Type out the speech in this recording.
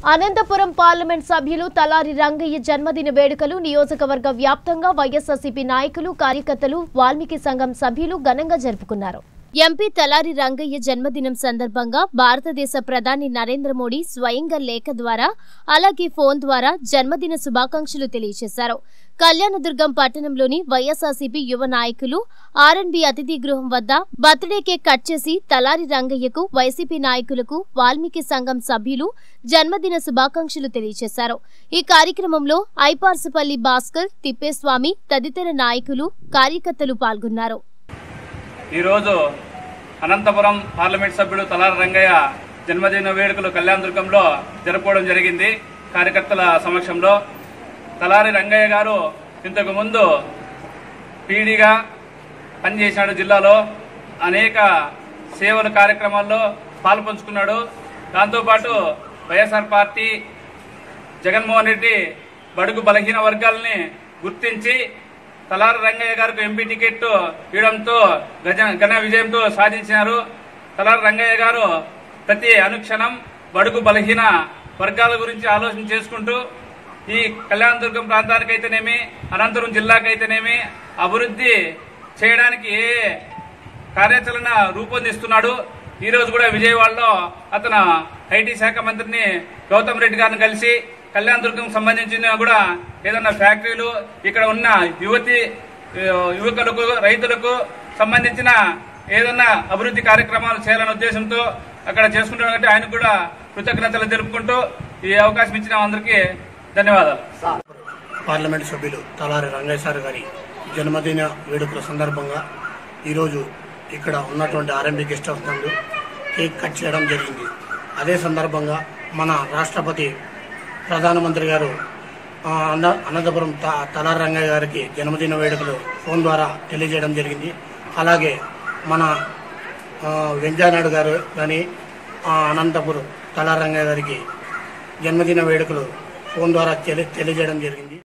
Anantapuram parliament సభ్యులు తలారి రంగయ్య జన్మదిన వేడుకలు నియోజకవర్గ వ్యాప్తంగా వైఎస్ఆర్సీపీ నాయకులు కార్యకర్తలు వాల్మీకి సంఘం సభ్యులు ఘనంగా జరుపుకున్నారు ఎంపీ తలారి రంగయ్య జన్మదినం సందర్భంగా భారతదేశ ప్రధాని నరేంద్ర మోడీ స్వయంగా లేఖ ద్వారా అలాగే ఫోన్ ద్వారా జన్మదిన శుభాకాంక్షలు తెలియజేశారు కళ్యాణదుర్గం పట్టణంలోని వైఎస్ఆర్సీపీ యువ నాయకులు ఆర్ఎన్బి అతిథి గృహం వద్ద బర్త్డే కేక్ కట్ చేసి తలారి రంగయ్యకు వైసీపీ నాయకులకు వాల్మీకి సంఘం సభ్యులు జన్మదిన శుభాకాంక్షలు తెలియజేశారు ఈ కార్యక్రమంలో ఐపార్సుపల్లి భాస్కర్ తిప్పేస్వామి తదితర నాయకులు కార్యకర్తలు పాల్గొన్నారు ఈరోజు అనంతపురం పార్లమెంట్ సభ్యుడు తలార రంగయ్య జన్మదిన వేడుకలు కళ్యాణదుర్గంలో జరుపుకోవడం జరిగింది కార్యకర్తల సమక్షంలో తలారి రంగయ్య గారు ఇంతకు ముందు పీడీగా పనిచేసినాడు జిల్లాలో అనేక సేవల కార్యక్రమాల్లో పాల్పంచుకున్నాడు దాంతోపాటు వైఎస్ఆర్ పార్టీ జగన్మోహన్ రెడ్డి బడుగు బలహీన వర్గాలని గుర్తించి తలారి రంగయ్య గారికి ఎంపీ టికెట్ ఇవ్వడంతో గజ ఘన విజయంతో సాధించినారు తలారి రంగయ్య గారు ప్రతి అనుక్షణం బడుగు బలహీన వర్గాల గురించి ఆలోచన చేసుకుంటూ ఈ కళ్యాణదుర్గం ప్రాంతానికైతేనేమి అనంతపురం జిల్లాకైతేనేమి అభివృద్ధి చేయడానికి ఏ కార్యాచరణ రూపొందిస్తున్నాడు ఈ రోజు కూడా విజయవాడలో అతను ఐటీ శాఖ మంత్రిని గౌతమ్ రెడ్డి గారిని కలిసి కళ్యాణ దుర్గం సంబంధించిన కూడా ఏదన్నా ఫ్యాక్టరీలు ఇక్కడ ఉన్న యువతి ఆ, యువకులకు రైతులకు సంబంధించిన ఏదన్నా అభివృద్ధి కార్యక్రమాలు చేయాలనే ఉద్దేశంతో అక్కడ చేసుకుంటున్నాం కాబట్టి ఆయనకు కూడా కృతజ్ఞతలు తెలుపుకుంటూ ఈ అవకాశం ఇచ్చిన అందరికీ ధన్యవాదాలు పార్లమెంట్ సభ్యులు తలారి రంగయ్య సార్ గారి జన్మదిన వేడుకల సందర్భంగా ఈరోజు ఇక్కడ ఉన్నటువంటి ఆర్ఎంబీ గెస్ట్ హౌస్ నందు కేక్ కట్ చేయడం జరిగింది అదే సందర్భంగా మన రాష్ట్రపతి ప్రధానమంత్రి గారు ఆ, అన్న- అనంతపురం త- తలారి రంగయ్య గారికి జన్మదిన వేడుకలు ఫోన్ ద్వారా తెలియజేయడం జరిగింది అలాగే మన ఆ, వెంకయ్యనాయుడు గారు కానీ అనంతపురం తలారి రంగయ్య గారికి జన్మదిన వేడుకలు ఫోన్ ద్వారా తెలి తెలియజేయడం జరిగింది